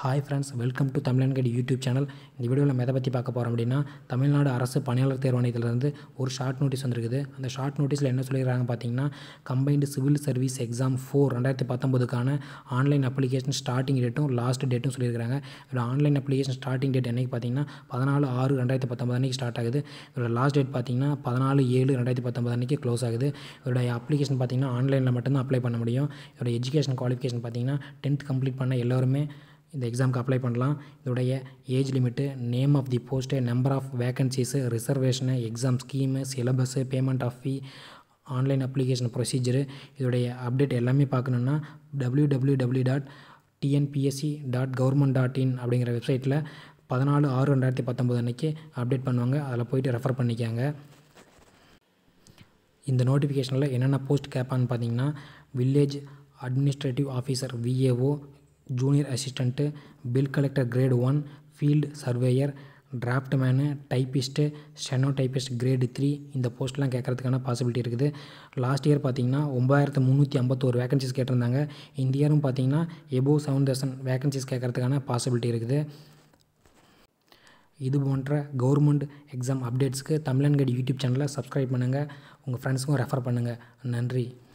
hi friends welcome to Tamilankadi YouTube channel இந்த வீடியோவில் நம்ம எதை பற்றி பார்க்க போகிறோம் அப்படின்னா தமிழ்நாடு அரசு பணியாளர் தேர்வாணையத்திலிருந்து ஒரு ஷார்ட் நோட்டீஸ் வந்திருக்குது அந்த ஷார்ட் நோட்டீஸில் என்ன சொல்லியிருக்காங்க பார்த்தீங்கன்னா combined civil service exam four ரெண்டாயிரத்தி பத்தொம்போதுக்கான ஆன்லைன் அப்ளிகேஷன் ஸ்டார்டிங் டேட்டும் லாஸ்ட் டேட்டும் சொல்லியிருக்காங்க இதோட ஆன்லைன் அப்ளிகேஷன் ஸ்டார்டிங் டேட் என்னைக்கு பார்த்தீங்கன்னா பதினாலு ஆறு ரெண்டாயிரத்தி பத்தொம்பது அன்றைக்கி ஸ்டார்ட் ஆகுது இதோட லாஸ்ட் டேட் பார்த்தீங்கன்னா பதினாலு ஏழு ரெண்டாயிரத்தி பத்தொம்பது அன்றைக்கி க்ளோஸ் ஆகுது இதோட அப்ளிகேஷன் பார்த்தீங்கன்னா ஆன்லைனில் மட்டும்தான் அப்ளை பண்ண முடியும் இதோட எஜுகேஷன் குவாலிஃபிகேஷன் பார்த்தீங்கன்னா டென்த் கம்ப்ளீட் பண்ண எல்லோருமே இந்த எக்ஸாமுக்கு அப்ளை பண்ணலாம் இதோடைய age limit name of the post number of vacancies reservation exam scheme syllabus payment of fee online application procedure இதோடைய அப்டேட் எல்லாமே பார்க்கணுன்னா W W W dot TNPSC dot government dot in அப்படிங்கிற வெப்சைட்டில் பதினாலு ஆறு ரெண்டாயிரத்தி பத்தொம்போது அன்றைக்கி அப்டேட் பண்ணுவாங்க அதில் போயிட்டு ரெஃபர் பண்ணிக்காங்க இந்த நோட்டிஃபிகேஷனில் என்னென்ன போஸ்ட் கேட்பான்னு பார்த்தீங்கன்னா village administrative officer VAO junior assistant bill collector grade one field surveyor draftsman typist steno typist grade three இந்த போஸ்ட்லாம் கேட்குறதுக்கான பாசிபிலிட்டி இருக்குது லாஸ்ட் இயர் பார்த்தீங்கன்னா ஒம்பதாயிரத்து முந்நூற்றி ஐம்பத்தோரு வேகன்சிஸ் கேட்டிருந்தாங்க இந்த இயரும் பார்த்தீங்கன்னா எபோவ் செவன் தௌசண்ட் வேகன்சிஸ் கேட்குறதுக்கான பாசிபிலிட்டி இருக்குது இது போன்ற கவர்மெண்ட் எக்ஸாம் அப்டேட்ஸ்க்கு தமிழன்கடி யூடியூப் சேனலை சப்ஸ்கிரைப் பண்ணுங்கள் உங்கள் ஃப்ரெண்ட்ஸுக்கும் ரெஃபர் பண்ணுங்கள் நன்றி